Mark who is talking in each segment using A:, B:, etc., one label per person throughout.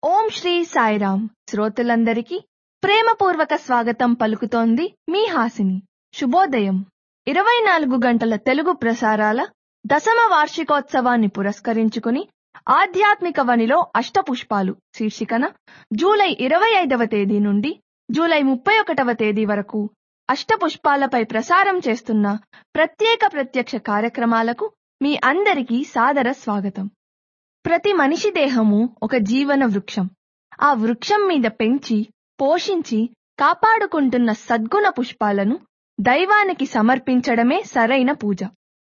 A: ఓం శ్రీ సాయిరాం శ్రోతలందరికీ ప్రేమపూర్వక స్వాగతం పలుకుతోంది మీ హాసిని శుభోదయం ఇరవై నాలుగు గంటల తెలుగు ప్రసారాల దశమ వార్షికోత్సవాన్ని పురస్కరించుకుని ఆధ్యాత్మిక వనిలో అష్టపుష్పాలు శీర్షికన జూలై ఇరవై ఐదవ తేదీ నుండి జూలై ముప్పై ఒకటవ తేదీ వరకు అష్టపుష్పాలపై ప్రసారం చేస్తున్న ప్రత్యేక ప్రత్యక్ష కార్యక్రమాలకు మీ అందరికీ సాదర స్వాగతం ప్రతి మనిషి దేహము ఒక జీవన వృక్షం ఆ వృక్షం మీద పెంచి పోషించి కాపాడుకుంటున్న సద్గుణ పుష్పాలను దైవానికి సమర్పించడమే సరైన పూజ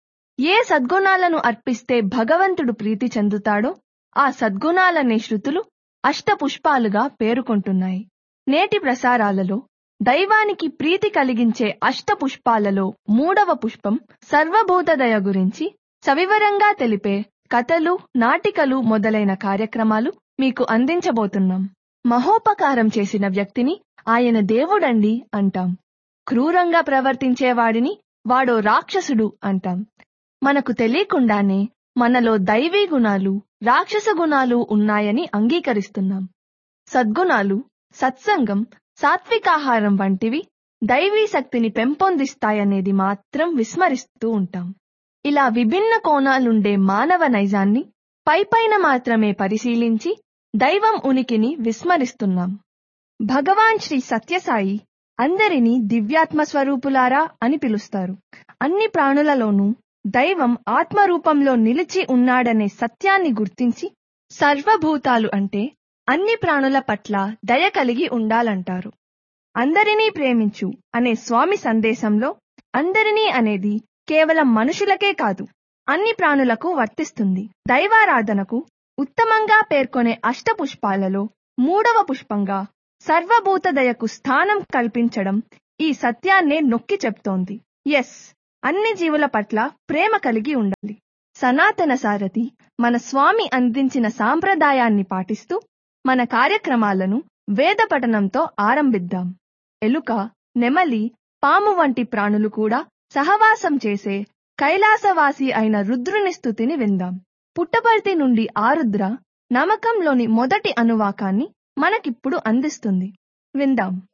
A: ఏ సద్గుణాలను అర్పిస్తే భగవంతుడు ప్రీతి చెందుతాడో ఆ సద్గుణాలనే శృతులు అష్టపుష్పాలుగా పేరుకొంటున్నాయి నేటి ప్రసారాలలో దైవానికి ప్రీతి కలిగించే అష్టపుష్పాలలో మూడవ పుష్పం సర్వభూతదయ గురించి సవివరంగా తెలిపే కథలు నాటికలు మొదలైన కార్యక్రమాలు మీకు అందించబోతున్నాం మహోపకారం చేసిన వ్యక్తిని ఆయన దేవుడండి అంటాం క్రూరంగా ప్రవర్తించేవాడిని వాడో రాక్షసుడు అంటాం మనకు తెలియకుండానే మనలో దైవీ గుణాలు రాక్షస గుణాలు ఉన్నాయని అంగీకరిస్తున్నాం సద్గుణాలు సత్సంగం సాత్వికాహారం వంటివి దైవీ శక్తిని పెంపొందిస్తాయనేది మాత్రం విస్మరిస్తూ ఉంటాం ఇలా విభిన్న కోణాలుండే మానవ నైజాన్ని పైపైన మాత్రమే పరిశీలించి దైవం ఉనికిని విస్మరిస్తున్నాం భగవాన్ శ్రీ సత్యసాయి అందరినీ దివ్యాత్మ స్వరూపులారా అని పిలుస్తారు అన్ని ప్రాణులలోనూ దైవం ఆత్మరూపంలో నిలిచి ఉన్నాడనే సత్యాన్ని గుర్తించి సర్వభూతాలు అంటే అన్ని ప్రాణుల పట్ల దయ కలిగి ఉండాలంటారు అందరినీ ప్రేమించు అనే స్వామి సందేశంలో అందరినీ అనేది కేవలం మనుషులకే కాదు అన్ని ప్రాణులకు వర్తిస్తుంది దైవారాధనకు ఉత్తమంగా పేర్కొనే అష్టపుష్పాలలో మూడవ పుష్పంగా సర్వభూత దయకు స్థానం కల్పించడం ఈ సత్యాన్నే నొక్కి చెప్తోంది ఎస్ అన్ని జీవుల పట్ల ప్రేమ కలిగి ఉండాలి సనాతన సారథి మన స్వామి అందించిన సాంప్రదాయాన్ని పాటిస్తూ మన కార్యక్రమాలను వేద పఠనంతో ఆరంభిద్దాం ఎలుక నెమలి పాము వంటి ప్రాణులు కూడా సహవాసం చేసే కైలాసవాసి అయిన రుద్రుని స్థుతిని విందాం పుట్టపర్తి నుండి ఆరుద్ర నమ్మకంలోని మొదటి అనువాకాన్ని మనకిప్పుడు అందిస్తుంది విందాం